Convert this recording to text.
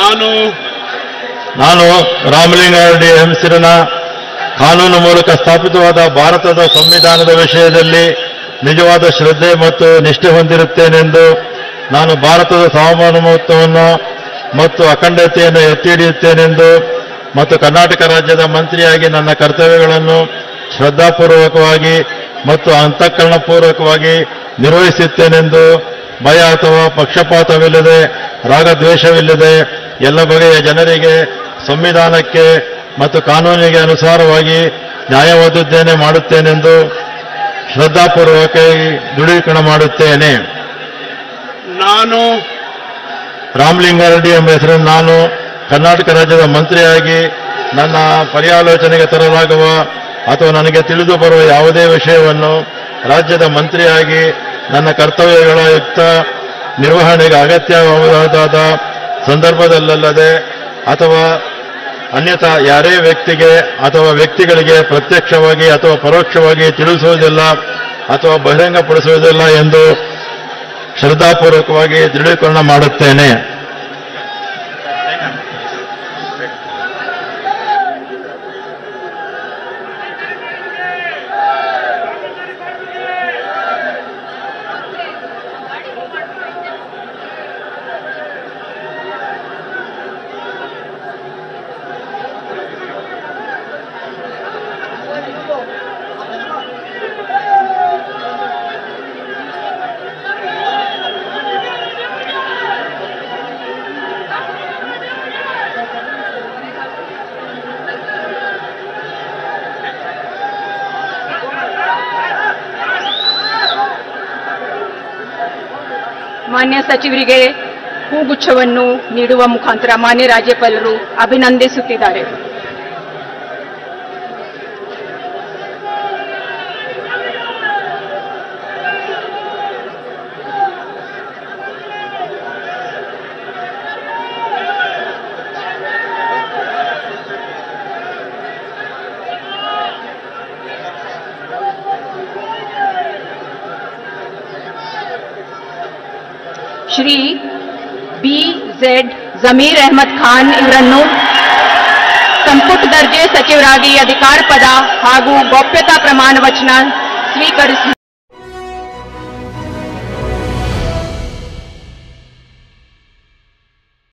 ನಾನು ನಾನು ರಾಮಲಿಂಗಾರೆಡ್ಡಿ ಹೆಸರಿನ ಕಾನೂನು ಮೂಲಕ ಸ್ಥಾಪಿತವಾದ ಭಾರತದ ಸಂವಿಧಾನದ ವಿಷಯದಲ್ಲಿ ನಿಜವಾದ ಶ್ರದ್ಧೆ ಮತ್ತು ನಿಷ್ಠೆ ಹೊಂದಿರುತ್ತೇನೆಂದು ನಾನು ಭಾರತದ ಸಾರ್ವಭೌಮತ್ವವನ್ನು ಮತ್ತು ಅಖಂಡತೆಯನ್ನು ಎತ್ತಿ ಹಿಡಿಯುತ್ತೇನೆಂದು ಮತ್ತು ಕರ್ನಾಟಕ ರಾಜ್ಯದ ಮಂತ್ರಿಯಾಗಿ ನನ್ನ ಕರ್ತವ್ಯಗಳನ್ನು ಶ್ರದ್ಧಾಪೂರ್ವಕವಾಗಿ ಮತ್ತು ಅಂತಃಕರಣಪೂರ್ವಕವಾಗಿ ನಿರ್ವಹಿಸುತ್ತೇನೆಂದು ಭಯ ಅಥವಾ ಪಕ್ಷಪಾತವಿಲ್ಲದೆ ರಾಗದ್ವೇಷವಿಲ್ಲದೆ ಎಲ್ಲ ಬಗೆಯ ಜನರಿಗೆ ಸಂವಿಧಾನಕ್ಕೆ ಮತ್ತು ಕಾನೂನಿಗೆ ಅನುಸಾರವಾಗಿ ನ್ಯಾಯ ಒದಗಿದ್ದೇನೆ ಮಾಡುತ್ತೇನೆಂದು ಶ್ರದ್ಧಾಪೂರ್ವಕವಾಗಿ ದೃಢೀಕರಣ ಮಾಡುತ್ತೇನೆ ನಾನು ರಾಮಲಿಂಗಾರೆಡ್ಡಿ ಎಂಬ ಹೆಸರನ್ನು ನಾನು ಕರ್ನಾಟಕ ರಾಜ್ಯದ ಮಂತ್ರಿಯಾಗಿ ನನ್ನ ಪರ್ಯಾಲೋಚನೆಗೆ ತರಲಾಗುವ ಅಥವಾ ನನಗೆ ತಿಳಿದು ಬರುವ ಯಾವುದೇ ವಿಷಯವನ್ನು ರಾಜ್ಯದ ಮಂತ್ರಿಯಾಗಿ ನನ್ನ ಕರ್ತವ್ಯಗಳ ಯುಕ್ತ ನಿರ್ವಹಣೆಗೆ ಅಗತ್ಯವಾದ ಸಂದರ್ಭದಲ್ಲದೆ ಅಥವಾ ಅನ್ಯಥಾ ಯಾರೇ ವ್ಯಕ್ತಿಗೆ ಅಥವಾ ವ್ಯಕ್ತಿಗಳಿಗೆ ಪ್ರತ್ಯಕ್ಷವಾಗಿ ಅಥವಾ ಪರೋಕ್ಷವಾಗಿ ತಿಳಿಸುವುದಿಲ್ಲ ಅಥವಾ ಬಹಿರಂಗಪಡಿಸುವುದಿಲ್ಲ ಎಂದು ಶ್ರದ್ಧಾಪೂರ್ವಕವಾಗಿ ದೃಢೀಕರಣ ಮಾಡುತ್ತೇನೆ ಮಾನ್ಯ ಸಚಿವರಿಗೆ ಹೂಗುಚ್ಛವನ್ನು ನೀಡುವ ಮುಖಾಂತರ ಮಾನ್ಯ ರಾಜ್ಯಪಾಲರು ಅಭಿನಂದಿಸುತ್ತಿದ್ದಾರೆ ಶ್ರೀ ಬಿ ಝೆಡ್ ಜಮೀರ್ ಅಹಮದ್ ಖಾನ್ ಇವರನ್ನು ಸಂಪುಟ ದರ್ಜೆ ಸಚಿವರಾಗಿ ಅಧಿಕಾರ ಪದ ಹಾಗೂ ಗೌಪ್ಯತಾ ಪ್ರಮಾಣ ವಚನ ಸ್ವೀಕರಿಸಿ